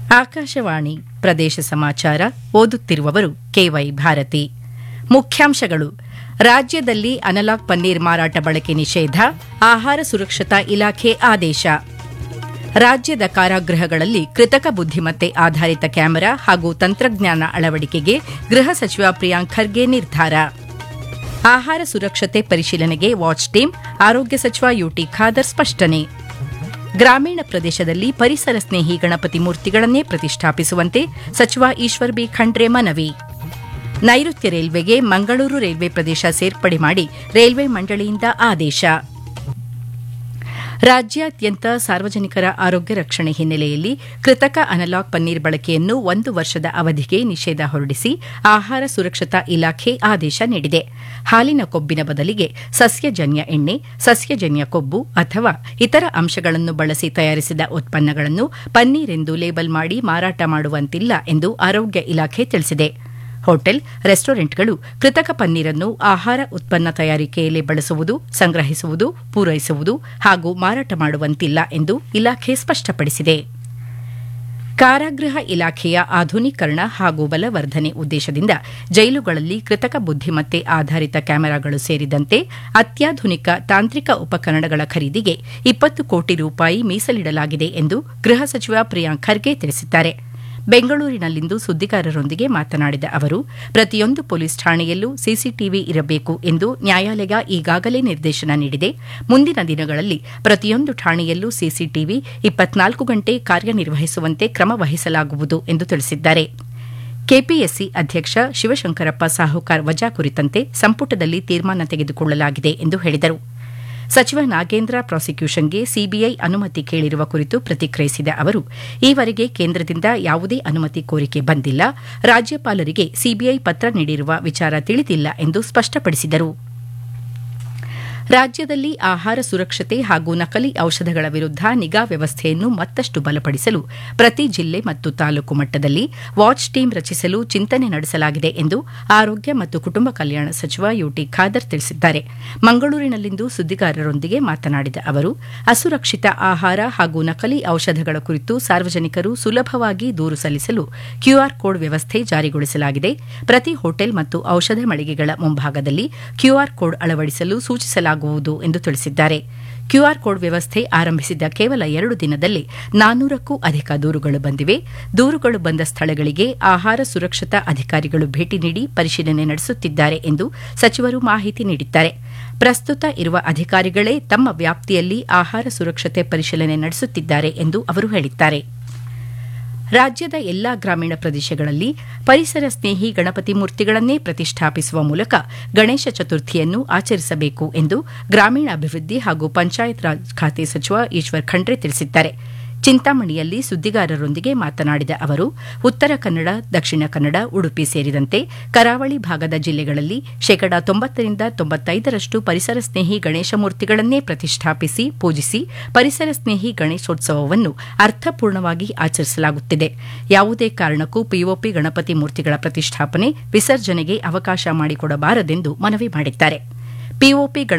ಆಕಾಶವಾಣಿ ಪ್ರದೇಶ ಸಮಾಚಾರ ಓದುತ್ತಿರುವವರು ಕೆವೈ ಭಾರತಿ ಮುಖ್ಯಾಂಶಗಳು ರಾಜ್ಯದಲ್ಲಿ ಅನಲಾಗ್ ಪನ್ನೀರ್ ಮಾರಾಟ ಬಳಕೆ ನಿಷೇಧ ಆಹಾರ ಸುರಕ್ಷತಾ ಇಲಾಖೆ ಆದೇಶ ರಾಜ್ಯದ ಕಾರಾಗೃಹಗಳಲ್ಲಿ ಕೃತಕ ಬುದ್ದಿಮತ್ತೆ ಆಧಾರಿತ ಕ್ಯಾಮೆರಾ ಹಾಗೂ ತಂತ್ರಜ್ಞಾನ ಅಳವಡಿಕೆಗೆ ಗೃಹ ಸಚಿವ ಪ್ರಿಯಾಂಕ್ ಖರ್ಗೆ ನಿರ್ಧಾರ ಆಹಾರ ಸುರಕ್ಷತೆ ಪರಿಶೀಲನೆಗೆ ವಾಚ್ ಟೀಮ್ ಆರೋಗ್ಯ ಸಚಿವ ಯುಟಿ ಖಾದರ್ ಸ್ಪಷ್ಟನೆ ಗ್ರಾಮೀಣ ಪ್ರದೇಶದಲ್ಲಿ ಪರಿಸರ ಸ್ನೇಹಿ ಗಣಪತಿ ಮೂರ್ತಿಗಳನ್ನೇ ಪ್ರತಿಷ್ಠಾಪಿಸುವಂತೆ ಸಚಿವ ಈಶ್ವರ್ ಬಿ ಖಂಡ್ರೆ ಮನವಿ ನೈಋತ್ಯ ರೈಲ್ವೆಗೆ ಮಂಗಳೂರು ರೈಲ್ವೆ ಪ್ರದೇಶ ಸೇರ್ಪಡೆ ಮಾಡಿ ರೈಲ್ವೆ ಮಂಡಳಿಯಿಂದ ಆದೇಶ ರಾಜ್ಯಾದ್ಯಂತ ಸಾರ್ವಜನಿಕರ ಆರೋಗ್ಯ ರಕ್ಷಣೆ ಹಿನ್ನೆಲೆಯಲ್ಲಿ ಕೃತಕ ಅನಲಾಗ್ ಪನ್ನೀರ್ ಬಳಕೆಯನ್ನು ಒಂದು ವರ್ಷದ ಅವಧಿಗೆ ನಿಷೇಧ ಹೊರಡಿಸಿ ಆಹಾರ ಸುರಕ್ಷತಾ ಇಲಾಖೆ ಆದೇಶ ನೀಡಿದೆ ಹಾಲಿನ ಕೊಬ್ಬಿನ ಬದಲಿಗೆ ಸಸ್ಯಜನ್ಯ ಎಣ್ಣೆ ಸಸ್ಯಜನ್ಯ ಕೊಬ್ಬು ಅಥವಾ ಇತರ ಅಂಶಗಳನ್ನು ಬಳಸಿ ತಯಾರಿಸಿದ ಉತ್ಪನ್ನಗಳನ್ನು ಪನ್ನೀರ್ ಎಂದು ಲೇಬಲ್ ಮಾಡಿ ಮಾರಾಟ ಮಾಡುವಂತಿಲ್ಲ ಎಂದು ಆರೋಗ್ಯ ಇಲಾಖೆ ತಿಳಿಸಿದೆ ಹೋಟೆಲ್ ರೆಸ್ಟೋರೆಂಟ್ಗಳು ಕೃತಕ ಪನ್ನೀರನ್ನು ಆಹಾರ ಉತ್ಪನ್ನ ತಯಾರಿಕೆಯಲ್ಲಿ ಬಳಸುವುದು ಸಂಗ್ರಹಿಸುವುದು ಪೂರೈಸುವುದು ಹಾಗೂ ಮಾರಾಟ ಮಾಡುವಂತಿಲ್ಲ ಎಂದು ಇಲಾಖೆ ಸ್ಪಷ್ಟಪಡಿಸಿದೆ ಕಾರಾಗೃಹ ಇಲಾಖೆಯ ಆಧುನೀಕರಣ ಹಾಗೂ ಬಲವರ್ಧನೆ ಉದ್ದೇಶದಿಂದ ಜೈಲುಗಳಲ್ಲಿ ಕೃತಕ ಬುದ್ದಿಮತ್ತೆ ಆಧಾರಿತ ಕ್ಯಾಮೆರಾಗಳು ಸೇರಿದಂತೆ ಅತ್ಯಾಧುನಿಕ ತಾಂತ್ರಿಕ ಉಪಕರಣಗಳ ಖರೀದಿಗೆ ಇಪ್ಪತ್ತು ಕೋಟಿ ರೂಪಾಯಿ ಮೀಸಲಿಡಲಾಗಿದೆ ಎಂದು ಗೃಹ ಸಚಿವ ಪ್ರಿಯಾಂಕ್ ಖರ್ಗೆ ತಿಳಿಸಿದ್ದಾರೆ ಬೆಂಗಳೂರಿನಲ್ಲಿಂದು ಸುದ್ದಿಗಾರರೊಂದಿಗೆ ಮಾತನಾಡಿದ ಅವರು ಪ್ರತಿಯೊಂದು ಪೊಲೀಸ್ ಠಾಣೆಯಲ್ಲೂ ಸಿಸಿಟಿವಿ ಇರಬೇಕು ಎಂದು ನ್ಯಾಯಾಲಯ ಈಗಾಗಲೇ ನಿರ್ದೇಶನ ನೀಡಿದೆ ಮುಂದಿನ ದಿನಗಳಲ್ಲಿ ಪ್ರತಿಯೊಂದು ಠಾಣೆಯಲ್ಲೂ ಸಿಸಿಟಿವಿ ಇಪ್ಪತ್ನಾಲ್ಕು ಗಂಟೆ ಕಾರ್ಯನಿರ್ವಹಿಸುವಂತೆ ಕ್ರಮ ವಹಿಸಲಾಗುವುದು ಎಂದು ತಿಳಿಸಿದ್ದಾರೆ ಕೆಪಿಎಸ್ಸಿ ಅಧ್ಯಕ್ಷ ಶಿವಶಂಕರಪ್ಪ ಸಾಹುಕಾರ್ ವಜಾ ಕುರಿತಂತೆ ಸಂಪುಟದಲ್ಲಿ ತೀರ್ಮಾನ ತೆಗೆದುಕೊಳ್ಳಲಾಗಿದೆ ಎಂದು ಹೇಳಿದರು ಸಚಿವ ನಾಗೇಂದ್ರ ಪ್ರಾಸಿಕ್ಯೂಷನ್ಗೆ ಸಿಬಿಐ ಅನುಮತಿ ಕೇಳಿರುವ ಕುರಿತು ಪ್ರತಿಕ್ರಿಯಿಸಿದ ಅವರು ಈವರೆಗೆ ಕೇಂದ್ರದಿಂದ ಯಾವುದೇ ಅನುಮತಿ ಕೋರಿಕೆ ಬಂದಿಲ್ಲ ರಾಜ್ಯಪಾಲರಿಗೆ ಸಿಬಿಐ ಪತ್ರ ನೀಡಿರುವ ವಿಚಾರ ತಿಳಿದಿಲ್ಲ ಎಂದು ಸ್ಪಷ್ಟಪಡಿಸಿದರು ರಾಜ್ಯದಲ್ಲಿ ಆಹಾರ ಸುರಕ್ಷತೆ ಹಾಗೂ ನಕಲಿ ಔಷಧಗಳ ವಿರುದ್ಧ ನಿಗಾ ವ್ಯವಸ್ಥೆಯನ್ನು ಮತ್ತಷ್ಟು ಬಲಪಡಿಸಲು ಪ್ರತಿ ಜಿಲ್ಲೆ ಮತ್ತು ತಾಲೂಕು ಮಟ್ಟದಲ್ಲಿ ವಾಚ್ ಟೀಮ್ ರಚಿಸಲು ಚಿಂತನೆ ನಡೆಸಲಾಗಿದೆ ಎಂದು ಆರೋಗ್ಯ ಮತ್ತು ಕುಟುಂಬ ಕಲ್ಯಾಣ ಸಚಿವ ಯುಟಿ ಖಾದರ್ ತಿಳಿಸಿದ್ದಾರೆ ಮಂಗಳೂರಿನಲ್ಲಿಂದು ಸುದ್ದಿಗಾರರೊಂದಿಗೆ ಮಾತನಾಡಿದ ಅವರು ಅಸುರಕ್ಷಿತ ಆಹಾರ ಹಾಗೂ ನಕಲಿ ಔಷಧಗಳ ಕುರಿತು ಸಾರ್ವಜನಿಕರು ಸುಲಭವಾಗಿ ದೂರು ಸಲ್ಲಿಸಲು ಕ್ಯೂಆರ್ ಕೋಡ್ ವ್ಯವಸ್ಥೆ ಜಾರಿಗೊಳಿಸಲಾಗಿದೆ ಪ್ರತಿ ಹೋಟೆಲ್ ಮತ್ತು ಔಷಧ ಮಳಿಗೆಗಳ ಮುಂಭಾಗದಲ್ಲಿ ಕ್ಯೂಆರ್ ಕೋಡ್ ಅಳವಡಿಸಲು ಸೂಚಿಸಲಾಗುವುದು ಎಂದು ತಿಳಿಸಿದ್ದಾರೆ ಕ್ಯೂಆರ್ ಕೋಡ್ ವ್ಯವಸ್ಥೆ ಆರಂಭಿಸಿದ ಕೇವಲ ಎರಡು ದಿನದಲ್ಲಿ ನಾನ್ನೂರಕ್ಕೂ ಅಧಿಕ ದೂರುಗಳು ಬಂದಿವೆ ದೂರುಗಳು ಬಂದ ಸ್ಥಳಗಳಿಗೆ ಆಹಾರ ಸುರಕ್ಷತಾ ಅಧಿಕಾರಿಗಳು ಭೇಟಿ ನೀಡಿ ಪರಿಶೀಲನೆ ನಡೆಸುತ್ತಿದ್ದಾರೆ ಎಂದು ಸಚಿವರು ಮಾಹಿತಿ ನೀಡಿದ್ದಾರೆ ಪ್ರಸ್ತುತ ಇರುವ ಅಧಿಕಾರಿಗಳೇ ತಮ್ಮ ವ್ಯಾಪ್ತಿಯಲ್ಲಿ ಆಹಾರ ಸುರಕ್ಷತೆ ಪರಿಶೀಲನೆ ನಡೆಸುತ್ತಿದ್ದಾರೆ ಎಂದು ಅವರು ಹೇಳಿದ್ದಾರೆ ರಾಜ್ಯದ ಎಲ್ಲಾ ಗ್ರಾಮೀಣ ಪ್ರದೇಶಗಳಲ್ಲಿ ಪರಿಸರ ಸ್ನೇಹಿ ಗಣಪತಿ ಮೂರ್ತಿಗಳನ್ನೇ ಪ್ರತಿಷ್ಠಾಪಿಸುವ ಮೂಲಕ ಗಣೇಶ ಚತುರ್ಥಿಯನ್ನು ಆಚರಿಸಬೇಕು ಎಂದು ಗ್ರಾಮೀಣಾಭಿವೃದ್ಧಿ ಹಾಗೂ ಪಂಚಾಯತ್ ರಾಜ್ ಖಾತೆ ಸಚಿವ ಈಶ್ವರ್ ಖಂಡ್ರೆ ತಿಳಿಸಿದ್ದಾರೆ ಚಿಂತಾಮಣಿಯಲ್ಲಿ ಸುದ್ದಿಗಾರರೊಂದಿಗೆ ಮಾತನಾಡಿದ ಅವರು ಉತ್ತರ ಕನ್ನಡ ದಕ್ಷಿಣ ಕನ್ನಡ ಉಡುಪಿ ಸೇರಿದಂತೆ ಕರಾವಳಿ ಭಾಗದ ಜಿಲ್ಲೆಗಳಲ್ಲಿ ಶೇಕಡಾ ತೊಂಬತ್ತರಿಂದ ತೊಂಬತ್ತೈದರಷ್ಟು ಪರಿಸರ ಸ್ನೇಹಿ ಗಣೇಶ ಮೂರ್ತಿಗಳನ್ನೇ ಪ್ರತಿಷ್ಠಾಪಿಸಿ ಪೂಜಿಸಿ ಪರಿಸರ ಸ್ನೇಹಿ ಗಣೇಶೋತ್ಸವವನ್ನು ಅರ್ಥಪೂರ್ಣವಾಗಿ ಆಚರಿಸಲಾಗುತ್ತಿದೆ ಯಾವುದೇ ಕಾರಣಕ್ಕೂ ಪಿಒಪಿ ಗಣಪತಿ ಮೂರ್ತಿಗಳ ಪ್ರತಿಷ್ಠಾಪನೆ ವಿಸರ್ಜನೆಗೆ ಅವಕಾಶ ಮಾಡಿಕೊಡಬಾರದೆಂದು ಮನವಿ ಮಾಡಿದ್ದಾರೆ ಪಿಒಪಿ